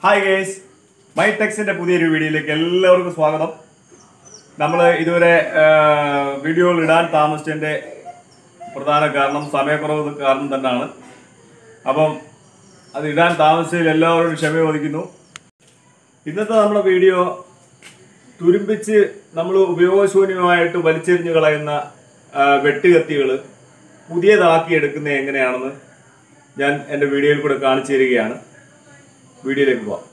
hi guys my ടെക്സിന്റെ പുതിയൊരു വീഡിയോയിലേക്ക് എല്ലാവർക്കും സ്വാഗതം നമ്മൾ ഇതുവരെ വീഡിയോകൾ ഇടാൻ താമസിച്ചതിന്റെ പ്രധാന കാരണം സമയക്കുറവ് കാരണം തന്നെയാണ് അപ്പം അത് ഇടാൻ താമസിച്ചതിൽ എല്ലാവരോടും ക്ഷമ ചോദിക്കുന്നു ഇന്നത്തെ നമ്മുടെ വീഡിയോ തുരുമ്പിച്ച് നമ്മൾ ഉപയോഗശൂന്യമായിട്ട് വലിച്ചെറിഞ്ഞു കളയുന്ന ആ, വെട്ടുകത്തികൾ പുതിയതാക്കി എടുക്കുന്നത് എങ്ങനെയാണെന്ന് ഞാൻ എൻ്റെ വീഡിയോയിൽ കൂടെ കാണിച്ചു തരികയാണ് വീഡിയോയിലേക്ക് പോവാം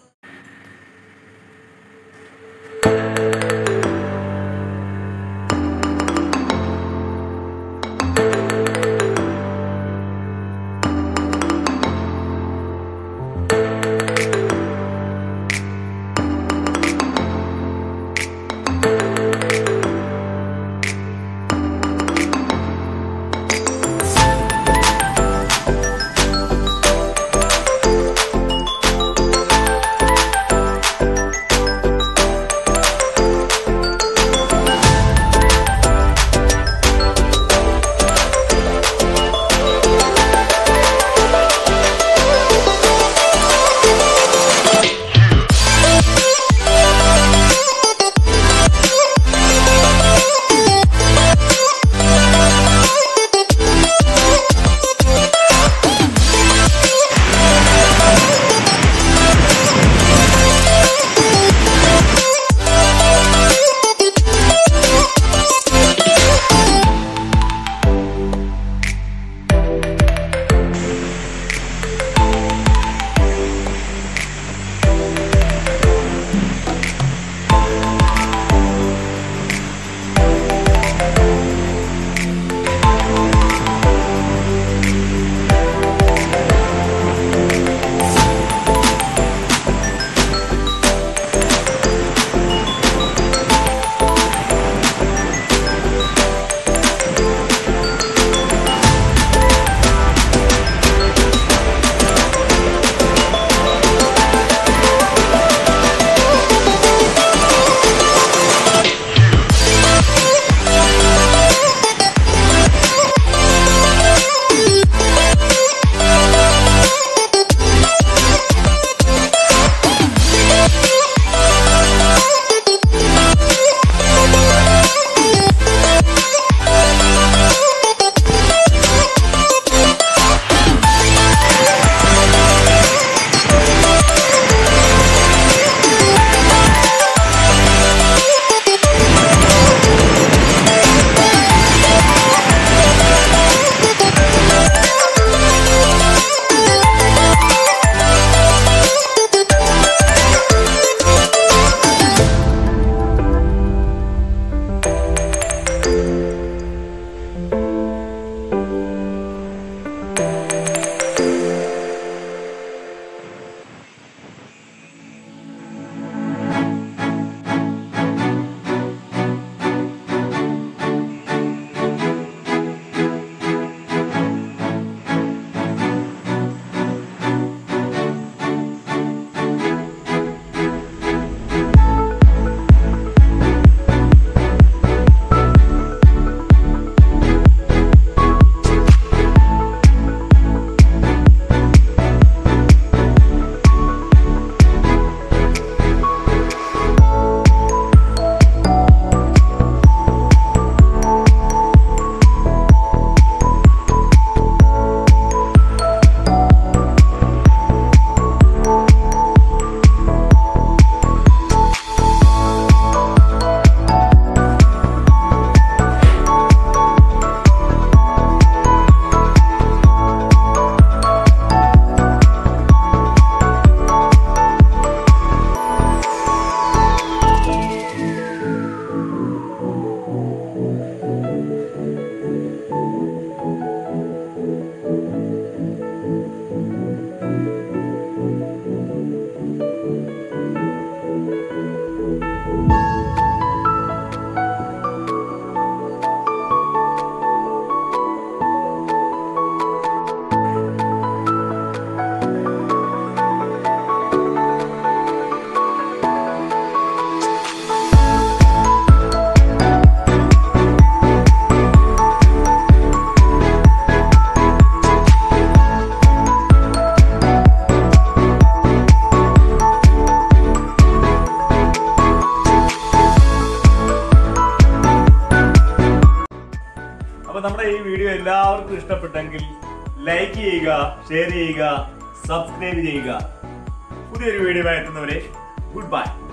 അപ്പൊ നമ്മുടെ ഈ വീഡിയോ എല്ലാവർക്കും ഇഷ്ടപ്പെട്ടെങ്കിൽ ലൈക്ക് ചെയ്യുക ഷെയർ ചെയ്യുക സബ്സ്ക്രൈബ് ചെയ്യുക പുതിയൊരു വീഡിയോ എത്തുന്നവരെ ഗുഡ് ബൈ